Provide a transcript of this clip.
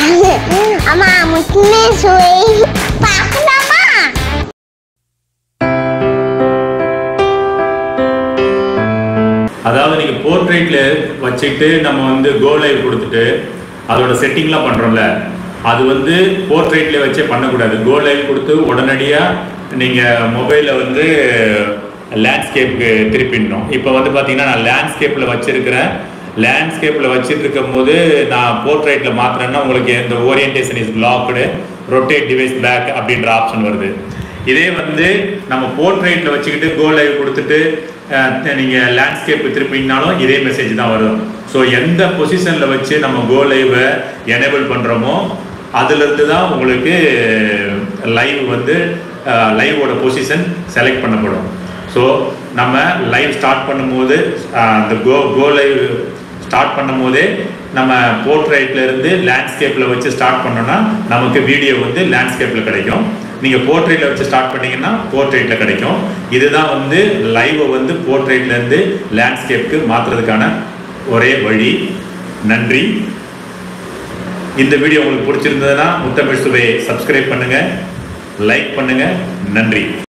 அம்மா முத்துமே சுவை பார்க்கலாமா அதாவது நீங்கள் போர்ட்ரேட்டில் வச்சுட்டு நம்ம வந்து கோ லைவ் கொடுத்துட்டு அதோட செட்டிங்லாம் பண்ணுறோம்ல அது வந்து போர்ட்ரேட்லேயே வச்சே பண்ணக்கூடாது கோ லைவ் கொடுத்து உடனடியாக நீங்கள் மொபைலில் வந்து லேண்ட்ஸ்கேப்புக்கு திருப்பிடணும் இப்போ வந்து பார்த்தீங்கன்னா நான் லேண்ட்ஸ்கேப்பில் வச்சுருக்கிறேன் லேண்ட்ஸ்கேப்பில் வச்சுட்டு இருக்கும் போது நான் போர்ட்ரேட்டில் மாத்திரேன்னா உங்களுக்கு இந்த orientation is locked rotate device back அப்படின்ற ஆப்ஷன் வருது இதே வந்து நம்ம போர்ட்ரேட்டில் வச்சுக்கிட்டு கோ லைவ் கொடுத்துட்டு அஹ், நீங்கள் லேண்ட்ஸ்கேப் திருப்பிங்கனாலும் இதே மெசேஜ் தான் வரும் ஸோ எந்த பொசிஷனில் வச்சு நம்ம கோ லைவை எனேபிள் பண்ணுறோமோ அதுலேருந்து தான் உங்களுக்கு லைவ் வந்து லைவோட பொசிஷன் செலக்ட் பண்ணப்படும் ஸோ நம்ம லைவ் ஸ்டார்ட் பண்ணும்போது அஹ், அந்த கோ கோ லைவ் ஸ்டார்ட் பண்ணும் போதே நம்ம போர்ட்ரேட்ல இருந்து லேண்ட்ஸ்கேப்ல வச்சு ஸ்டார்ட் பண்ணோம்னா நமக்கு வீடியோ வந்து லேண்ட்ஸ்கேப்ல கிடைக்கும் நீங்க போர்ட்ரேட்ல வச்சு ஸ்டார்ட் பண்ணீங்கன்னா போர்ட்ரேட்ல கிடைக்கும் இதுதான் வந்து லைவை வந்து போர்ட்ரேட்ல இருந்து லேண்ட்ஸ்கேப்க்கு மாத்துறதுக்கான ஒரே வழி நன்றி இந்த வீடியோ உங்களுக்கு பிடிச்சிருந்ததுன்னா முத்தமிழ் சுவையை சப்ஸ்கிரைப் பண்ணுங்க லைக் பண்ணுங்க நன்றி